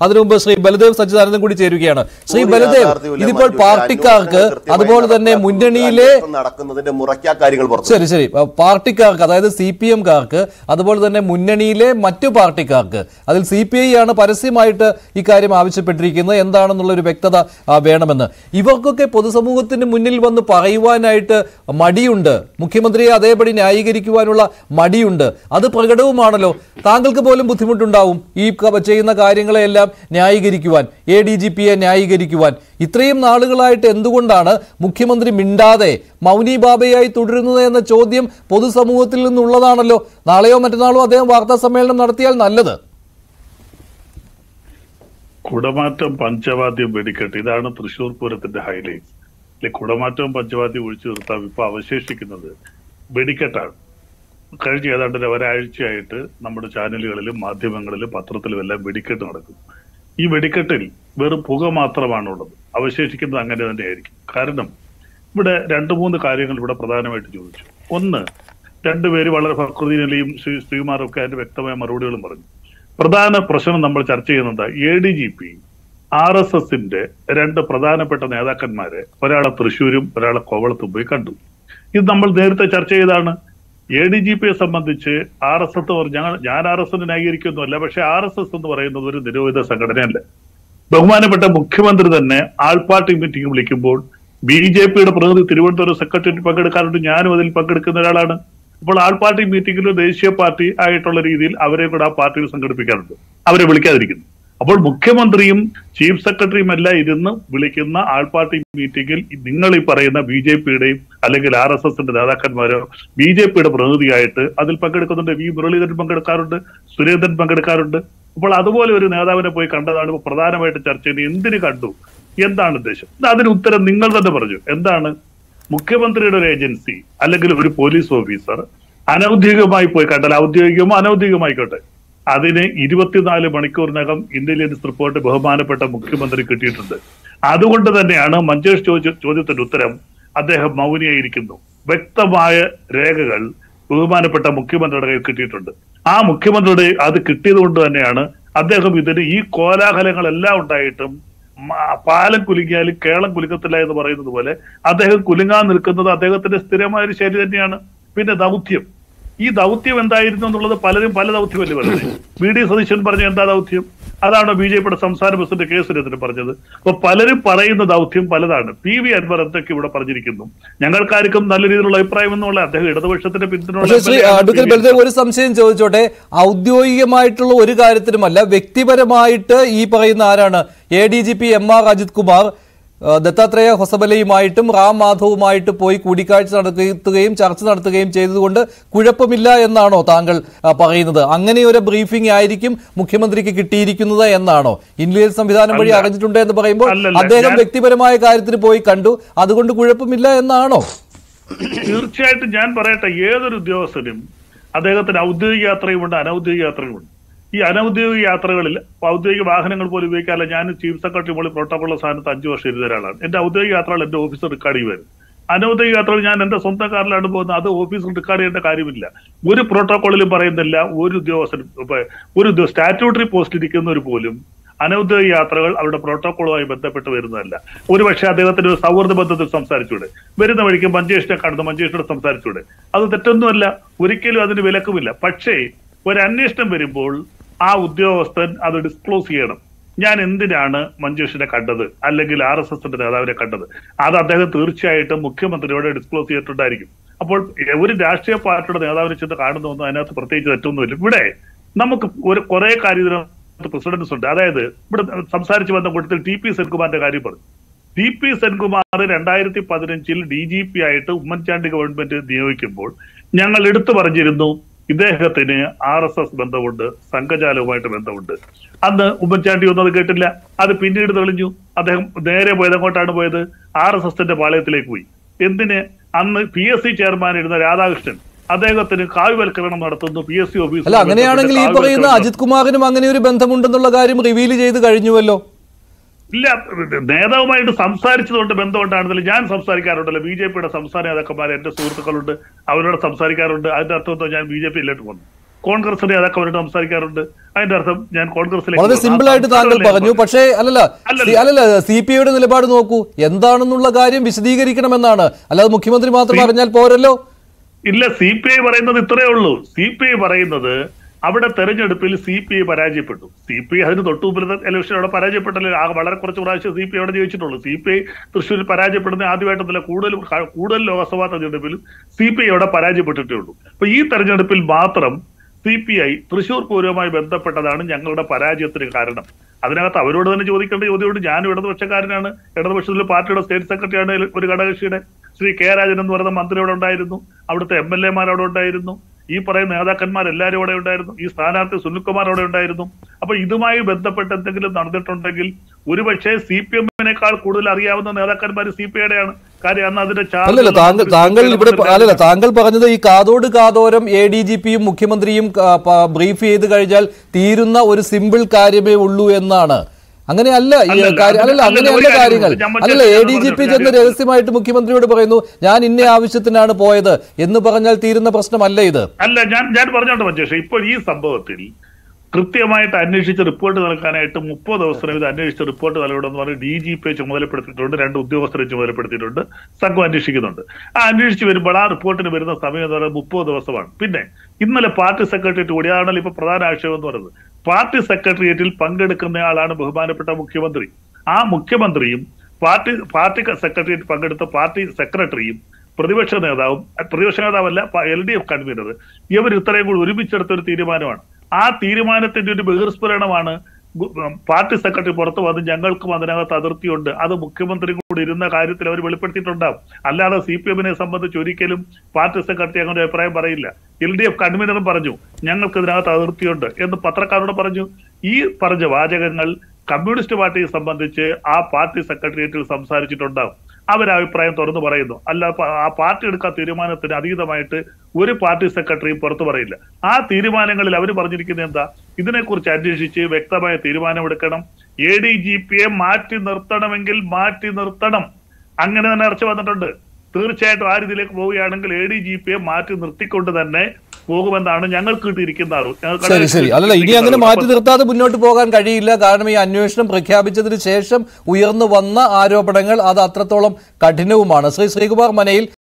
അതിനു മുമ്പ് ശ്രീ ബലദേവ് സച്ചിദാനന്ദൻ കൂടി ചേരുകയാണ് ശ്രീ ഒരു ബലദേവ് യാഥാർത്ഥ്യവുമില്ല. ഇതിപ്പോൾ മഞ്ജുഷ, പാർട്ടിക്കാർക്ക് അന്വേഷണം അതുപോലെ തന്നെ കൃത്യമായി മുന്നണിയിലെ അന്വേഷണം നടക്കുന്നതിന്റെ മുറയ്ക്കാ കാര്യങ്ങൾ പുറത്തു ശരി ശരി അഹ് പാർട്ടിക്കാർക്ക് അതായത് സി പി എംകാർക്ക് അതുപോലെ തന്നെ മുന്നണിയിലെ മറ്റു പാർട്ടിക്കാർക്ക് അതിൽ സി പി ഐ ആണ് പരസ്യമായിട്ട് ഇക്കാര്യം ആവശ്യപ്പെട്ടിരിക്കുന്നത് എന്താണെന്നുള്ള ഒരു വ്യക്തത ആ, വേണമെന്ന് ഇവർക്കൊക്കെ പൊതുസമൂഹത്തിന് മുന്നിൽ വന്ന് പറയുവാനായിട്ട് മടിയുണ്ട് മുഖ്യമന്ത്രിയെ അതേപടി ന്യായീകരിക്കുവാനുള്ള മടിയുണ്ട് അത് പ്രകടവുമാണല്ലോ താങ്കൾക്ക് പോലും ബുദ്ധിമുട്ടുണ്ടാവും ഈ ക- ചെയ്യുന്ന കാര്യങ്ങളെല്ലാം ന്യായീകരിക്കുവാൻ എ ഡി ജി പിയെ ന്യായീകരിക്കുവാൻ ഇത്രയും നാളുകളായിട്ട് എന്തുകൊണ്ടാണ് മുഖ്യമന്ത്രി മിണ്ടാതെ മൗനി ബാബയായി തുടരുന്നത് എന്ന ചോദ്യം പൊതുസമൂഹത്തിൽ നിന്നുള്ളതാണല്ലോ നാളെയോ മറ്റന്നാളോ അദ്ദേഹം വാർത്താ സമ്മേളനം നടത്തിയാൽ നല്ലത് കുടമാറ്റം പഞ്ചവാദ്യം വെടിക്കെട്ട് ഇതാണ് തൃശൂർ പൂരത്തിന്റെ ഹൈലൈറ്റ് അല്ലെ കുടമാറ്റവും പഞ്ചവാദ്യം ഒഴിച്ചു നിർത്താം ഇപ്പൊ അവശേഷിക്കുന്നത് വെടിക്കെട്ടാണ് കഴിഞ്ഞ ഏതാണ്ട് ഒരു ഒരാഴ്ചയായിട്ട് നമ്മുടെ ചാനലുകളിലും മാധ്യമങ്ങളിലും പത്രത്തിലും എല്ലാം വെടിക്കെട്ട് നടക്കും ഈ വെടിക്കെട്ടിൽ വെറും പുക മാത്രമാണുള്ളത് അവശേഷിക്കുന്നത് അങ്ങനെ തന്നെയായിരിക്കും കാരണം ഇവിടെ രണ്ട് മൂന്ന് കാര്യങ്ങൾ ഇവിടെ പ്രധാനമായിട്ട് ചോദിച്ചു ഒന്ന് രണ്ടുപേര് വളരെ ഫക്രുദ്ദീനലിയും ശ്രീ ശ്രീകുമാറും ഒക്കെ അതിന്റെ വ്യക്തമായ മറുപടികളും പറഞ്ഞു പ്രധാന പ്രശ്നം നമ്മൾ ചർച്ച ചെയ്യുന്നത് A D G P R S എസിന്റെ രണ്ട് പ്രധാനപ്പെട്ട നേതാക്കന്മാരെ ഒരാളെ തൃശ്ശൂരും ഒരാളെ കോവളത്തും പോയി കണ്ടു ഇത് നമ്മൾ നേരത്തെ ചർച്ച ചെയ്താണ് എ ഡി ജി പിയെ സംബന്ധിച്ച് ആർ എസ് എസ് ഞങ്ങൾ ഞാൻ ആർ എസ് എസ് ന്യായീകരിക്കൊന്നുമല്ല പക്ഷെ ആർ എസ് എസ് എന്ന് പറയുന്നത് ഒരു നിരോധിത സംഘടനയല്ല ബഹുമാനപ്പെട്ട മുഖ്യമന്ത്രി തന്നെ ആൾ പാർട്ടി മീറ്റിംഗ് വിളിക്കുമ്പോൾ ബി ജെ പിയുടെ പ്രതിനിധി തിരുവനന്തപുരം സെക്രട്ടറി പങ്കെടുക്കാറുണ്ട് ഞാനും അതിൽ പങ്കെടുക്കുന്ന ഒരാളാണ് അപ്പോൾ ആൾ പാർട്ടി മീറ്റിംഗിൽ ദേശീയ പാർട്ടി ആയിട്ടുള്ള രീതിയിൽ അവരെ കൂടെ ആ പാർട്ടിയിൽ സംഘടിപ്പിക്കാറുണ്ട് അവരെ വിളിക്കാതിരിക്കുന്നു അപ്പോൾ മുഖ്യമന്ത്രിയും ചീഫ് സെക്രട്ടറിയും എല്ലാം ഇരുന്ന് വിളിക്കുന്ന ആൾ പാർട്ടി മീറ്റിംഗിൽ നിങ്ങൾ ഈ പറയുന്ന ബി ജെ പിയുടെയും അല്ലെങ്കിൽ ആർ എസ് എസിന്റെ നേതാക്കന്മാരോ ബി ജെ പിയുടെ പ്രതിനിധിയായിട്ട് അതിൽ പങ്കെടുക്കുന്നുണ്ട് വി മുരളീധരൻ പങ്കെടുക്കാറുണ്ട് സുരേന്ദ്രൻ പങ്കെടുക്കാറുണ്ട് അപ്പോൾ അതുപോലെ ഒരു നേതാവിനെ പോയി കണ്ടതാണ് ഇപ്പോൾ പ്രധാനമായിട്ട് ചർച്ച ചെയ്യുന്നത് എന്തിനു കണ്ടു എന്താണ് ഉദ്ദേശം അതിന് ഉത്തരം നിങ്ങൾ തന്നെ പറഞ്ഞു എന്താണ് മുഖ്യമന്ത്രിയുടെ ഒരു ഏജൻസി അല്ലെങ്കിൽ ഒരു പോലീസ് ഓഫീസർ അനൌദ്യോഗികമായി പോയി കണ്ടാൽ ഔദ്യോഗികമോ അനൌദ്യോഗികമായിക്കോട്ടെ അതിന് ഇരുപത്തിനാല് മണിക്കൂറിനകം ഇന്റലിജൻസ് റിപ്പോർട്ട് ബഹുമാനപ്പെട്ട മുഖ്യമന്ത്രി കിട്ടിയിട്ടുണ്ട് അതുകൊണ്ട് തന്നെയാണ് മഞ്ചേഷ് ചോദിച്ച ചോദ്യത്തിന്റെ ഉത്തരം അദ്ദേഹം മൗനിയായിരിക്കുന്നു വ്യക്തമായ രേഖകൾ ബഹുമാനപ്പെട്ട മുഖ്യമന്ത്രിയുടെ കയ്യിൽ കിട്ടിയിട്ടുണ്ട് ആ മുഖ്യമന്ത്രിയുടെ അത് കിട്ടിയത് കൊണ്ട് തന്നെയാണ് അദ്ദേഹം ഇതിന് ഈ കോലാഹലങ്ങളെല്ലാം ഉണ്ടായിട്ടും മ- പാലം കുലുങ്ങിയാലും കേളം കുലുക്കത്തില്ല എന്ന് പറയുന്നത് പോലെ അദ്ദേഹം കുലുങ്ങാൻ നിൽക്കുന്നത് അദ്ദേഹത്തിന്റെ സ്ഥിരമായ ഒരു ശൈലി തന്നെയാണ് പിന്നെ ദൗത്യം ഈ ദൗത്യം എന്തായിരുന്നു എന്നുള്ളത് പലരും പല ദൗത്യമല്ലേ പറയുന്നത് വി ഡി സതീശൻ പറഞ്ഞ എന്താ ദൗത്യം അതാണോ ബി ജെ പിയുടെ സംസ്ഥാന പ്രസിഡന്റ് കെ സുരേന്ദ്രൻ പറഞ്ഞത് അപ്പൊ പലരും പറയുന്ന ദൗത്യം പലതാണ് പി വി അൻവർ എന്തൊക്കെ ഇവിടെ പറഞ്ഞിരിക്കുന്നു ഞങ്ങൾക്കാർക്കും നല്ല രീതിയിലുള്ള അഭിപ്രായം എന്നുള്ള അദ്ദേഹം ഇടതുപക്ഷത്തിന്റെ പക്ഷേ ശ്രീ അഡ്വക്കേറ്റ് പിന്തുണ ബലദേവ് ഒരു സംശയം ചോദിച്ചോട്ടെ ഔദ്യോഗികമായിട്ടുള്ള ഒരു കാര്യത്തിലുമല്ല വ്യക്തിപരമായിട്ട് ഈ പറയുന്ന ആരാണ് A D G P M R Ajith Kumar ആ, ദത്താത്രേയ ഹൊസബലയുമായിട്ടും റാം മാധവുമായിട്ട് പോയി കൂടിക്കാഴ്ച നടത്തുകയും ചർച്ച നടത്തുകയും ചെയ്തതുകൊണ്ട് കുഴപ്പമില്ല എന്നാണോ താങ്കൾ ആ, പറയുന്നത് അങ്ങനെ ഒരു ബ്രീഫിംഗ് ആയിരിക്കും മുഖ്യമന്ത്രിക്ക് കിട്ടിയിരിക്കുന്നത് എന്നാണോ ഇന്ത്യൻ സംവിധാനം വഴി അല്ല. അറിഞ്ഞിട്ടുണ്ട് എന്ന് പറയുമ്പോൾ അല്ലല്ല, അദ്ദേഹം ഞാൻ- വ്യക്തിപരമായ കാര്യത്തിന് പോയി കണ്ടു അതുകൊണ്ട് കുഴപ്പമില്ല എന്നാണോ തീർച്ചയായിട്ടും ഞാൻ പറയട്ടെ ഏതൊരു ഉദ്യോഗസ്ഥനും അദ്ദേഹത്തിന് ഔദ്യോഗിക യാത്രയുമുണ്ട് അനൗദ്യോഗിക യാത്രയുമുണ്ട് ഈ അനൗദ്യോഗിക യാത്രകളിൽ ഔദ്യോഗിക വാഹനങ്ങൾ പോലും ഉപയോഗിക്കാറില്ല ഞാൻ ചീഫ് സെക്രട്ടറി പോലും പ്രോട്ടോകോൾ സ്ഥാനത്ത് അഞ്ചു വർഷം ഇരുന്ന ഒരാളാണ് എന്റെ ഔദ്യോഗിക യാത്രകൾ എന്റെ ഓഫീസർ റെക്കോർഡ് ചെയ്യുമായിരുന്നു അനൗദ്യോഗിക യാത്രകൾ ഞാൻ എന്റെ സ്വന്തം കാറിലാണ് പോകുന്നത് അത് ഓഫീസിൽ റെക്കോർഡ് ചെയ്യേണ്ട കാര്യമില്ല ഒരു പ്രോട്ടോകോളിലും പറയുന്നില്ല ഒരു ഉദ്യോഗസ്ഥനും ഇപ്പൊ ഒരു സ്റ്റാറ്റ്യൂട്ടറി പോസ്റ്റ് ഇരിക്കുന്നവർ പോലും അനൗദ്യോഗിക യാത്രകൾ അവരുടെ പ്രോട്ടോകോളുമായി ബന്ധപ്പെട്ട് വരുന്നതല്ല ഒരുപക്ഷെ അദ്ദേഹത്തിന്റെ ഒരു സൗഹൃദ ബന്ധത്തിൽ സംസാരിച്ചൂടെ വരുന്ന വഴിക്ക് മഞ്ചേഷിനെ കാണുന്ന മഞ്ചേഷിനോട് സംസാരിച്ചൂടെ അത് തെറ്റൊന്നുമല്ല ഒരിക്കലും അതിന് വിലക്കുമില്ല പക്ഷേ ഒരു അന്വേഷണം വരുമ്പോൾ ആ ഉദ്യോഗസ്ഥൻ അത് ഡിസ്ക്ലോസ് ചെയ്യണം ഞാൻ എന്തിനാണ് മഞ്ജുഷിനെ കണ്ടത് അല്ലെങ്കിൽ ആർ എസ് എസിന്റെ നേതാവിനെ കണ്ടത് അത് അദ്ദേഹം തീർച്ചയായിട്ടും മുഖ്യമന്ത്രിയോട് ഡിസ്ക്ലോസ് ചെയ്തിട്ടുണ്ടായിരിക്കും അപ്പോൾ ഒരു രാഷ്ട്രീയ പാർട്ടിയുടെ നേതാവിനെ ചെന്ന് കാണുന്നൊന്നും അതിനകത്ത് പ്രത്യേകിച്ച് തെറ്റൊന്നുമില്ല ഇവിടെ നമുക്ക് ഒരു കുറെ കാര്യം പ്രസിഡൻസ് ഉണ്ട് അതായത് ഇവിടെ സംസാരിച്ച് വന്ന കൂട്ടത്തിൽ ടി പി സെൻകുമാറിന്റെ കാര്യം പറഞ്ഞു ടി പി സെൻകുമാർ രണ്ടായിരത്തി പതിനഞ്ചിൽ ഡി ജി പി ആയിട്ട് ഉമ്മൻചാണ്ടി ഗവൺമെന്റ് നിയോഗിക്കുമ്പോൾ ഞങ്ങൾ എടുത്തു പറഞ്ഞിരുന്നു ഇദ്ദേഹത്തിന് ആർ എസ് എസ് ബന്ധമുണ്ട് സംഘചാലവുമായിട്ട് ബന്ധമുണ്ട് അന്ന് ഉമ്മൻചാണ്ടി ഒന്നും അത് കേട്ടില്ല അത് പിന്നീട് തെളിഞ്ഞു അദ്ദേഹം നേരെ പോയത് എങ്ങോട്ടാണ് പോയത് ആർ എസ് എസിന്റെ പാളയത്തിലേക്ക് പോയി എന്തിന് അന്ന് പി എസ് സി ചെയർമാൻ ഇരുന്ന രാധാകൃഷ്ണൻ അദ്ദേഹത്തിന് കാവ്യവൽക്കരണം നടത്തുന്നു പി എസ് സി ഓഫീസ് അല്ല അങ്ങനെയാണെങ്കിൽ ഈ പറയുന്ന അജിത് കുമാറിനും അങ്ങനെ ഒരു ബന്ധമുണ്ടെന്നുള്ള കാര്യം റിവീൽ ചെയ്ത് കഴിഞ്ഞുവല്ലോ ഇല്ല നേതാവുമായിട്ട് സംസാരിച്ചതുകൊണ്ട് ബന്ധമുണ്ടായിരുന്നില്ല ഞാൻ സംസാരിക്കാറുണ്ടല്ലോ ബി ജെ പിയുടെ സംസ്ഥാന നേതാക്കന്മാർ എന്റെ സുഹൃത്തുക്കളുണ്ട് അവരോട് സംസാരിക്കാറുണ്ട് അതിന്റെ അർത്ഥം ഞാൻ ബി ജെ പി ഇല്ലോട്ട് പോകുന്നു കോൺഗ്രസ് നേതാക്കന്മാരോട് സംസാരിക്കാറുണ്ട് അതിന്റെ അർത്ഥം ഞാൻ കോൺഗ്രസിലേക്ക് വളരെ സിമ്പിൾ ആയിട്ട് താങ്കൾ പറഞ്ഞു പക്ഷേ അല്ലല്ല അല്ലല്ല. സി- അല്ലല്ല സി പി ഐയുടെ നിലപാട് നോക്കൂ എന്താണെന്നുള്ള കാര്യം വിശദീകരിക്കണമെന്നാണ് അല്ലാതെ മുഖ്യമന്ത്രി മാത്രം പറഞ്ഞാൽ പോരല്ലോ ഇല്ല സി പി ഐ പറയുന്നത് ഇത്രയേ ഉള്ളൂ സി പി ഐ പറയുന്നത് അവിടെ തെരഞ്ഞെടുപ്പിൽ സി പി ഐ പരാജയപ്പെട്ടു സി പി ഐ അതിന് തൊട്ടു മുമ്പിലത്തെ ഇലക്ഷൻ അവിടെ പരാജയപ്പെട്ടല്ലോ ആ വളരെ കുറച്ച് പ്രാവശ്യം സി പി ഐ അവിടെ ജയിച്ചിട്ടുള്ളൂ സി പി ഐ തൃശ്ശൂരിൽ പരാജയപ്പെടുന്ന ആദ്യമായിട്ടല്ല കൂടുതൽ കൂടുതൽ ലോക്സഭാ തെരഞ്ഞെടുപ്പിലും സി പി ഐ അവിടെ പരാജയപ്പെട്ടിട്ടേ ഉള്ളൂ അപ്പൊ ഈ തെരഞ്ഞെടുപ്പിൽ മാത്രം സി പി ഐ തൃശൂർ പൂരവുമായി ബന്ധപ്പെട്ടതാണ് ഞങ്ങളുടെ പരാജയത്തിന് കാരണം അതിനകത്ത് അവരോട് തന്നെ ചോദിക്കേണ്ട ചോദ്യമുണ്ട് ഞാൻ ഇടതുപക്ഷക്കാരനാണ് ഇടതുപക്ഷത്തിലെ പാർട്ടിയുടെ സ്റ്റേറ്റ് സെക്രട്ടറിയാണ് ഒരു ഘടകകക്ഷിയുടെ ശ്രീ കെ രാജൻ എന്ന് പറയുന്ന മന്ത്രി അവിടെ ഉണ്ടായിരുന്നു അവിടുത്തെ എം എൽ എമാർ അവിടെ ഉണ്ടായിരുന്നു ഈ പറയുന്ന നേതാക്കന്മാർ എല്ലാവരും അവിടെ ഉണ്ടായിരുന്നു ഈ സ്ഥാനാർത്ഥി സുനിൽകുമാർ അവിടെ ഉണ്ടായിരുന്നു അപ്പൊ ഇതുമായി ബന്ധപ്പെട്ട് എന്തെങ്കിലും നടന്നിട്ടുണ്ടെങ്കിൽ ഒരുപക്ഷെ സി പി എമ്മിനേക്കാൾ കൂടുതൽ അറിയാവുന്ന നേതാക്കന്മാർ സി പി ഐയുടെയാണ് കാര്യം അന്ന് അതിന്റെ charge അല്ലല്ല താങ്കൾ താങ്കൾ ഇവിടെ പ- അല്ലല്ല താങ്കൾ പറഞ്ഞത് ഈ കാതോട് കാതോരം എ ഡി ജി പിയും മുഖ്യമന്ത്രിയും ക- പ- ബ്രീഫ് ചെയ്ത് കഴിഞ്ഞാൽ തീരുന്ന ഒരു സിമ്പിൾ കാര്യമേ ഉള്ളൂ എന്നാണ് അങ്ങനെയല്ല ഈ അല്ലല്ല, കാര്യം അല്ലല്ല അല്ലല്ല, അങ്ങനെയല്ല ഒരു കാര്യം കാര്യങ്ങൾ ഉണ്ട്. ഞാൻ മറ്റേ അല്ലല്ല എ കാര്യം ഡി ജി പി പറഞ്ഞു. ചെന്ന് ഞാൻ- രഹസ്യമായിട്ട് മുഖ്യമന്ത്രിയോട് പറയുന്നു ഞാൻ ഇന്ന ആവശ്യത്തിനാണ് പോയത് എന്ന് പറഞ്ഞാൽ തീരുന്ന പ്രശ്നമല്ല ഇത് അല്ല ഞാൻ ഞാൻ പറഞ്ഞോണ്ട് മഞ്ചേഷ് ഇപ്പോൾ ഈ സംഭവത്തിൽ കൃത്യമായിട്ട് അന്വേഷിച്ച് റിപ്പോർട്ട് നൽകാനായിട്ട് മുപ്പത് ദിവസത്തിനും ഇത് അന്വേഷിച്ച് റിപ്പോർട്ട് നൽകണമെന്ന് പറഞ്ഞ് ഡി ജി പി ചുമതലപ്പെടുത്തിയിട്ടുണ്ട് രണ്ട് ഉദ്യോഗസ്ഥരെ ചുമതലപ്പെടുത്തിയിട്ടുണ്ട് സംഘം അന്വേഷിക്കുന്നുണ്ട് ആ അന്വേഷിച്ച് വരുമ്പോൾ ആ റിപ്പോർട്ടിന് വരുന്ന സമയം എന്ന് പറയുന്നത് മുപ്പത് ദിവസമാണ് പിന്നെ ഇന്നലെ പാർട്ടി സെക്രട്ടേറിയറ്റ് കൂടി അതാണല്ലോ ഇപ്പൊ പ്രധാന ആശയം എന്ന് പറയുന്നത് പാർട്ടി സെക്രട്ടേറിയറ്റിൽ പങ്കെടുക്കുന്നയാളാണ് ബഹുമാനപ്പെട്ട മുഖ്യമന്ത്രി ആ മുഖ്യമന്ത്രിയും പാർട്ടി പാർട്ടി സെക്രട്ടേറിയറ്റ് പങ്കെടുത്ത പാർട്ടി സെക്രട്ടറിയും പ്രതിപക്ഷ നേതാവും അഹ് പ്രതിപക്ഷ നേതാവല്ല എൽ ഡി എഫ് കൺവീനർ ഇവർ ഇത്രയും കൂടി ഒരുമിച്ചെടുത്ത ഒരു തീരുമാനമാണ് ആ തീരുമാനത്തിന്റെ ഒരു ബഹിർസ്ഫുരണമാണ് ഗു- ഉം, പാർട്ടി സെക്രട്ടറി പുറത്തു വന്ന് ഞങ്ങൾക്കും അതിനകത്ത് അതിർത്തിയുണ്ട് അത് മുഖ്യമന്ത്രി കൂടി ഇരുന്ന കാര്യത്തിൽ അവർ വെളിപ്പെടുത്തിയിട്ടുണ്ടാവും അല്ലാതെ സി പി എമ്മിനെ സംബന്ധിച്ച് ഒരിക്കലും പാർട്ടി സെക്രട്ടറി അങ്ങനെ ഒരു അഭിപ്രായം പറയില്ല എൽ ഡി എഫ് കൺവീനറും പറഞ്ഞു ഞങ്ങൾക്ക് ഇതിനകത്ത് അതിർത്തിയുണ്ട് എന്ന് പത്രക്കാരോട് പറഞ്ഞു ഈ പറഞ്ഞ വാചകങ്ങൾ കമ്മ്യൂണിസ്റ്റ് പാർട്ടിയെ സംബന്ധിച്ച് ആ പാർട്ടി സെക്രട്ടേറിയറ്റിൽ സംസാരിച്ചിട്ടുണ്ടാവും അവർ അഭിപ്രായം തുറന്നു പറയുന്നു അല്ല പ- ആ പാർട്ടി എടുക്കാൻ തീരുമാനത്തിന് അതീതമായിട്ട് ഒരു പാർട്ടി സെക്രട്ടറിയും പുറത്തു പറയില്ല ആ തീരുമാനങ്ങളിൽ അവർ പറഞ്ഞിരിക്കുന്നത് എന്താ ഇതിനെക്കുറിച്ച് അന്വേഷിച്ച് വ്യക്തമായ തീരുമാനമെടുക്കണം എ ഡി ജി പിയെ മാറ്റി നിർത്തണമെങ്കിൽ മാറ്റി നിർത്തണം അങ്ങനെ തന്നെ ഇറച്ചു വന്നിട്ടുണ്ട് തീർച്ചയായിട്ടും ആ രീതിയിലേക്ക് പോവുകയാണെങ്കിൽ എ ഡി ജി പിയെ മാറ്റി നിർത്തിക്കൊണ്ട് തന്നെ പോകുമെന്നാണ് ഞങ്ങൾക്ക് കിട്ടിയിരിക്കുന്ന അറിവ് ഞങ്ങൾക്ക് ശരി ശരി അല്ലല്ല ഇനി അങ്ങനെ കിട്ടിയിരിക്കുന്ന മാറ്റി അറിവ്. നിർത്താതെ മുന്നോട്ട് പോകാൻ കഴിയില്ല കാരണം ഈ അന്വേഷണം പ്രഖ്യാപിച്ചതിന് ശേഷം ഉയർന്നു വന്ന ആരോപണങ്ങൾ അത് അത്രത്തോളം കഠിനവുമാണ് ശ്രീ ശ്രീകുമാർ മനയിൽ